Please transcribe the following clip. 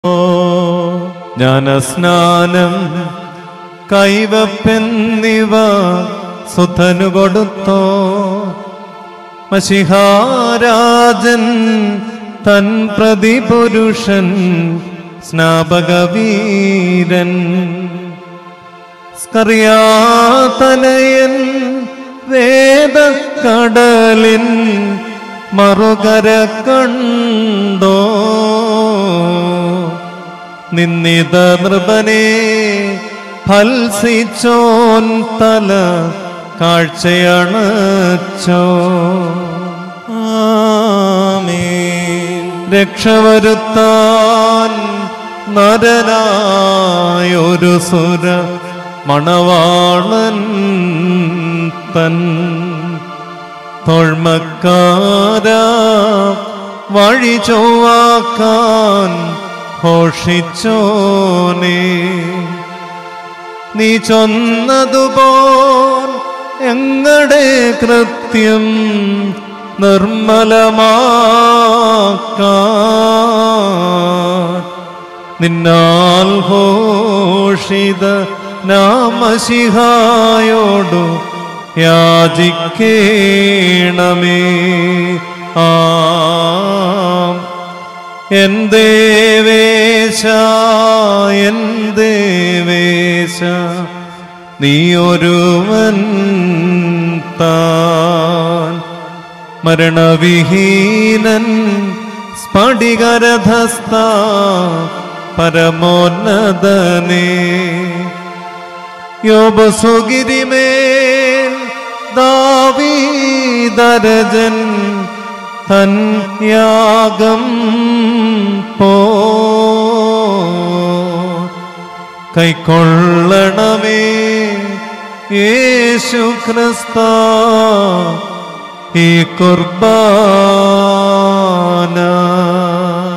ജ്ഞാനസ്നാനം കൈവപ്പെന്നിവ സുധനു കൊടുത്തോ മഷിഹാരാജൻ തൻ പ്രതിപുരുഷൻ സ്നാപകവീരൻ സ്കറിയാതനയൻ വേദക്കടലിൻ മറുകര കണ്ടോ നിന്നിത നൃപനെ ഫൽസിച്ചോൻ തല കാഴ്ചയണച്ചോ ആമേൻ രക്ഷവരുത്താൻ നരനായൊരു സുര മണവാളൻ തൻ തൊഴ്മക്കാര വഴി ചൊവ്വാക്കാൻ ഘോഷിച്ചോനേ നീ ചൊന്നതുപോൽ എങ്ങടെ കൃത്യം നിർമ്മലമാക്കാൻ നിന്നാൽ ഘോഷിത നാമശിഹായോടു യാചിക്കേണമേ ആം എൻ ദേവേശ എൻ ദേവേശ നീ ഒരുവൻ താൻ മരണവിഹീനൻ സ്ഫടികരധസ്ഥ പരമോന്നതനേ യോബസുഗിരിമേൽ ദാവീദരജൻ തൻ യാഗം പോ കൈക്കൊള്ളണമേ യേശു ക്രിസ്ത ഈ കുർബാന